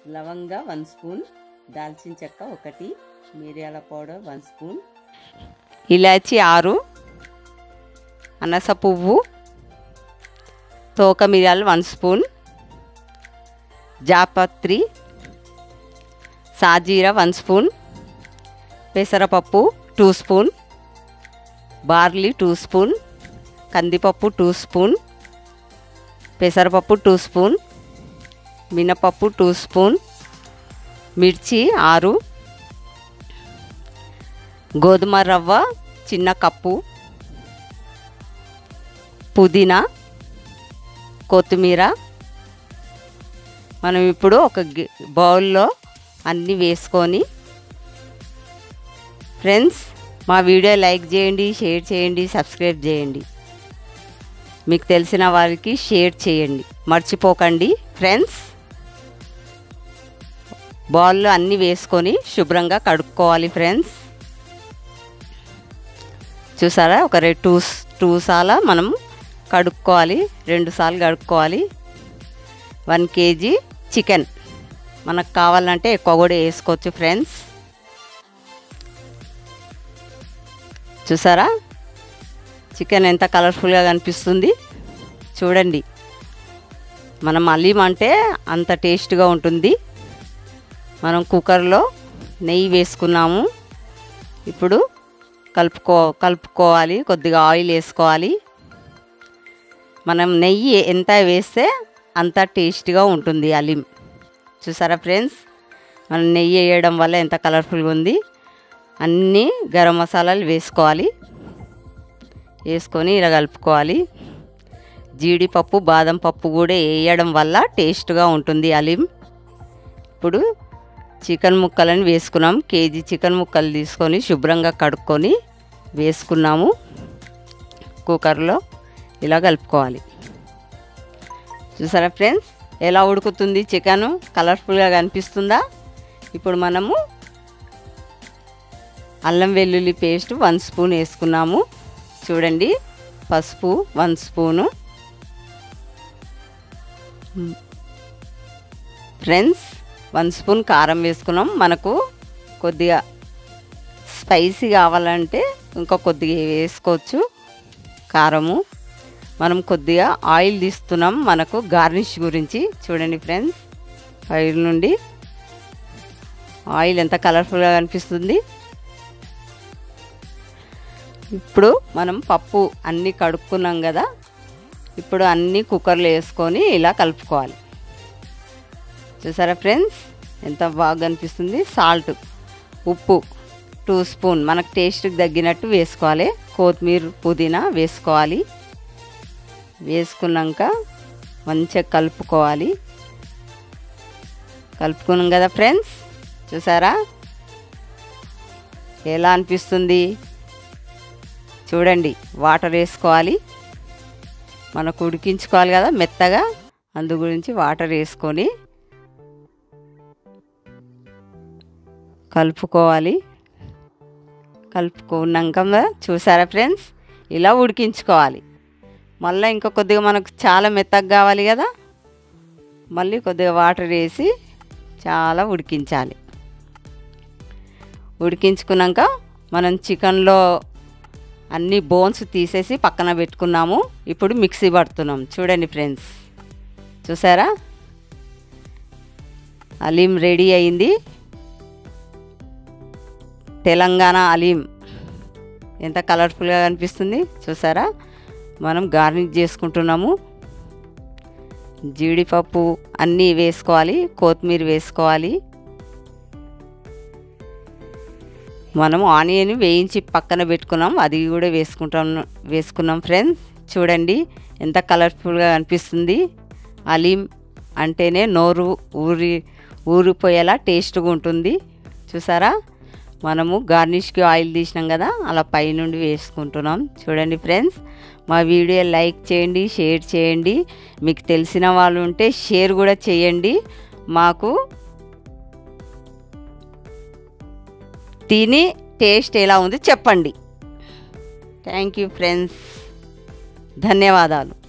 లవంగ one spoon దాల్చిన చెక్క ఒకటి మిరియాల పౌడర్ వన్ స్పూన్ ఇలాచి ఆరు అనస పువ్వు తోక మిరియాలు వన్ స్పూన్ జాపత్రి సాజీరా వన్ స్పూన్ పెసరపప్పు two spoon barley two spoon కందిపప్పు టూ స్పూన్ పెసరపప్పు టూ స్పూన్ మినపప్పు టూ స్పూన్ మిర్చి ఆరు గోధుమ రవ్వ చిన్న కప్పు పుదీనా కొత్తిమీర మనం ఇప్పుడు ఒక గి- బౌల్లో అన్నీ వేసుకొని ఫ్రెండ్స్ మా వీడియో లైక్ చేయండి షేర్ చేయండి సబ్స్క్రైబ్ చేయండి మీకు తెలిసిన వారికి షేర్ చేయండి మర్చిపోకండి ఫ్రెండ్స్ బౌల్లో అన్నీ వేసుకొని శుభ్రంగా కడుక్కోవాలి ఫ్రెండ్స్ చూసారా ఒక రెండు టూ టూ సార్లు మనం కడుక్కోవాలి రెండు సార్లు కడుక్కోవాలి వన్ కేజీ చికెన్ మనకు కావాలంటే ఎక్కువ కూడా వేసుకోవచ్చు ఫ్రెండ్స్ చూసారా చికెన్ ఎంత కలర్ఫుల్గా కనిపిస్తుంది చూడండి మనం అలీం అంటే అంత టేస్ట్గా ఉంటుంది మనం కుక్కర్లో నెయ్యి వేసుకున్నాము ఇప్పుడు కలుపుకో కలుపుకోవాలి కొద్దిగా ఆయిల్ వేసుకోవాలి మనం నెయ్యి ఎంత వేస్తే అంత టేస్ట్గా ఉంటుంది అలీం చూసారా ఫ్రెండ్స్ మనం నెయ్యి వేయడం వల్ల ఎంత కలర్ఫుల్గా ఉంది అన్నీ గరం మసాలాలు వేసుకోవాలి వేసుకొని ఇలా కలుపుకోవాలి జీడిపప్పు బాదం పప్పు కూడా వేయడం వల్ల టేస్ట్గా ఉంటుంది అలీం ఇప్పుడు చికెన్ ముక్కలను వేసుకున్నాం కేజీ చికెన్ ముక్కలు తీసుకొని శుభ్రంగా కడుక్కొని వేసుకున్నాము కుక్కర్లో ఇలా కలుపుకోవాలి చూసారా ఫ్రెండ్స్ ఎలా ఉడుకుతుంది చికెన్ కలర్ఫుల్గా కనిపిస్తుందా ఇప్పుడు మనము అల్లం వెల్లుల్లి పేస్ట్ వన్ స్పూన్ వేసుకున్నాము చూడండి పసుపు one spoon friends one spoon కారం వేసుకున్నాం మనకు కొద్దిగా స్పైసీ కావాలంటే ఇంకా కొద్దిగా వేసుకోవచ్చు కారము మనం కొద్దిగా ఆయిల్ తీస్తున్నాం మనకు గార్నిష్ గురించి చూడండి ఫ్రెండ్స్ ఆయిల్ నుండి ఆయిల్ ఎంత కలర్ఫుల్గా కనిపిస్తుంది ఇప్పుడు మనం పప్పు అన్నీ కడుక్కున్నాం కదా ఇప్పుడు అన్నీ కుక్కర్లో వేసుకొని ఇలా కలుపుకోవాలి చూసారా ఫ్రెండ్స్ ఎంత బాగా కనిపిస్తుంది సాల్ట్ ఉప్పు టూ స్పూన్ మనకు టేస్ట్కి తగ్గినట్టు వేసుకోవాలి కొత్తిమీర పుదీనా వేసుకోవాలి వేసుకున్నాక మంచిగా కలుపుకోవాలి కలుపుకున్నాం కదా ఫ్రెండ్స్ చూసారా ఎలా అనిపిస్తుంది చూడండి వాటర్ వేసుకోవాలి మనకు ఉడికించుకోవాలి కదా మెత్తగా అందు గురించి వాటర్ వేసుకొని కలుపుకోవాలి కలుపుకున్నాక చూసారా ఫ్రెండ్స్ ఇలా ఉడికించుకోవాలి మళ్ళీ ఇంకా కొద్దిగా మనకు చాలా మెత్తగా కావాలి కదా మళ్ళీ కొద్దిగా వాటర్ వేసి చాలా ఉడికించాలి ఉడికించుకున్నాక మనం చికెన్లో అన్ని బోన్స్ తీసేసి పక్కన పెట్టుకున్నాము ఇప్పుడు మిక్సీ పడుతున్నాం చూడండి ఫ్రెండ్స్ చూసారా అలీం రెడీ అయింది తెలంగాణ అలీం ఎంత కలర్ఫుల్గా కనిపిస్తుంది చూసారా మనం గార్నిష్ చేసుకుంటున్నాము జీడిపప్పు అన్నీ వేసుకోవాలి కొత్తిమీర వేసుకోవాలి మనం ఆనియన్ వేయించి పక్కన పెట్టుకున్నాం అది కూడా వేసుకుంటాం వేసుకున్నాం ఫ్రెండ్స్ చూడండి ఎంత కలర్ఫుల్గా కనిపిస్తుంది అలీం అంటేనే నోరు ఊరి ఊరిపోయేలా టేస్ట్గా ఉంటుంది చూసారా మనము గార్నిష్కి ఆయిల్ తీసినాం కదా అలా పైనుండి వేసుకుంటున్నాం చూడండి ఫ్రెండ్స్ మా వీడియో లైక్ చేయండి షేర్ చేయండి మీకు తెలిసిన వాళ్ళు ఉంటే షేర్ కూడా చేయండి మాకు తిని టేస్ట్ ఎలా ఉంది చెప్పండి థ్యాంక్ యూ ఫ్రెండ్స్ ధన్యవాదాలు